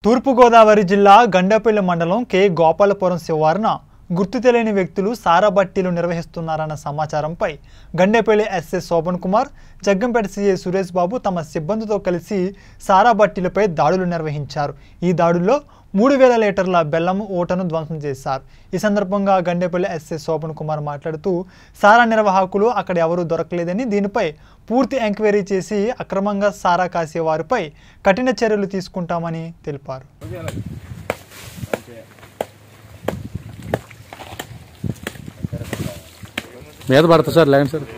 తూర్పుగోదావరి జిల్లా గండపల్లి మండలం కె గోపాలపురం శివారున గుర్తు తెలియని వ్యక్తులు సారాబట్టీలు నిర్వహిస్తున్నారన్న సమాచారంపై గండేపల్లి ఎస్ఎస్ శోభన్ కుమార్ జగ్గంపేట సీఐ సురేష్ బాబు తమ సిబ్బందితో కలిసి సారాబట్టీలపై దాడులు నిర్వహించారు ఈ దాడుల్లో మూడు వేల లీటర్ల బెల్లం ఓటను ధ్వంసం చేశారు ఈ సందర్భంగా గండేపల్లి ఎస్ఎస్ శోభన్ కుమార్ మాట్లాడుతూ సారా నిర్వాహకులు అక్కడ ఎవరూ దొరకలేదని దీనిపై పూర్తి ఎంక్వైరీ చేసి అక్రమంగా సారా కాసే వారిపై కఠిన చర్యలు తీసుకుంటామని తెలిపారు మీద పడుతుంది సార్ లేండి సార్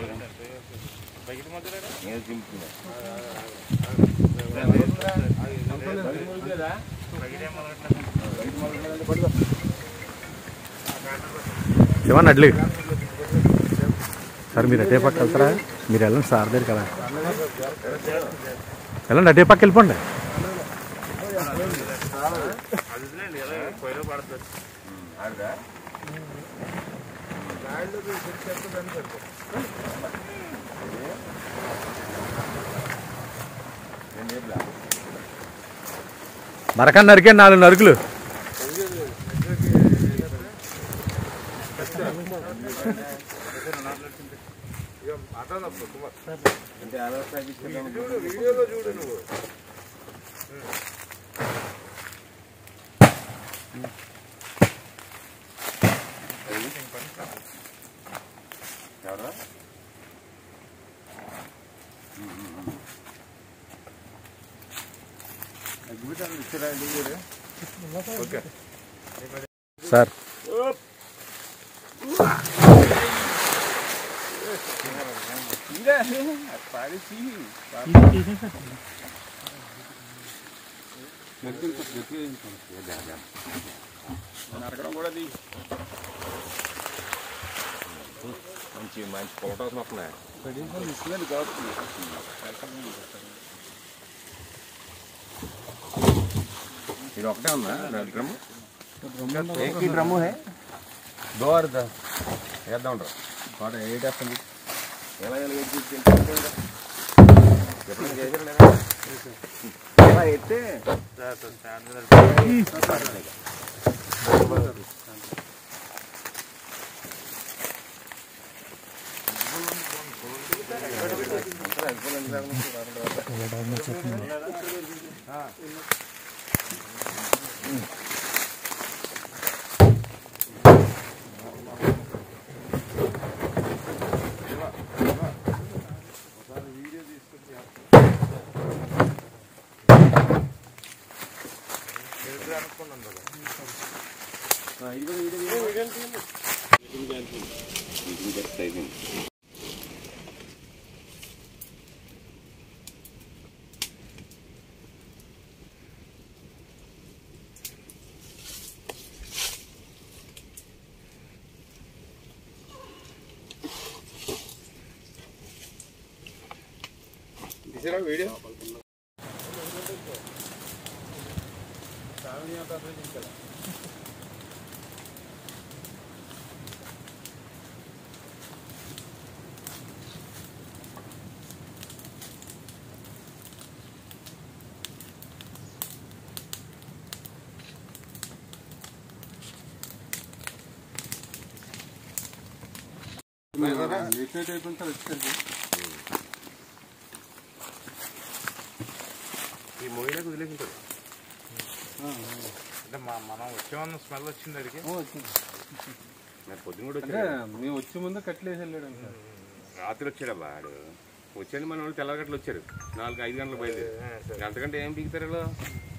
శివన్ అడ్లీ సార్ మీరు అటే పక్క వెళ్తారా మీరు వెళ్ళండి సార్ దగ్గర కదా వెళ్ళండి అటే పక్క వెళ్ళిపోండి మరకన్న నరికే నాలుగు నరుకులు సార్ మంచి మంచి ఫోటోస్ వస్తున్నాయి ఇది ఒకటే ఉందా డ్రమ్ ఏకి డ్రమ్ము హే దో అర్ధ వేద్దాం రా వాడు ఏటేస్తుంది ఎలా ఎలా ఎప్పుడు చేసాడు ఎలా ఎత్తే వీడియో ఈ మోయిలకు వదిలేకుంటారు అంటే మా- మనం వచ్చామన్న స్మెల్ వచ్చింది అడిగి మరి పొద్దున కూడా అంటే వచ్చాడు మేము వచ్చే ముందు కట్లేసి వెళ్ళాడు సార్ రాత్రి వచ్చాడబ్బా ఆడు వచ్చాడు మన వాళ్ళు తెల్లగట్లు వచ్చారు నాలుగు ఐదు గంటలకు బయలుదేరి అంతకంటే ఏం పీకుతారు వీళ్ళు?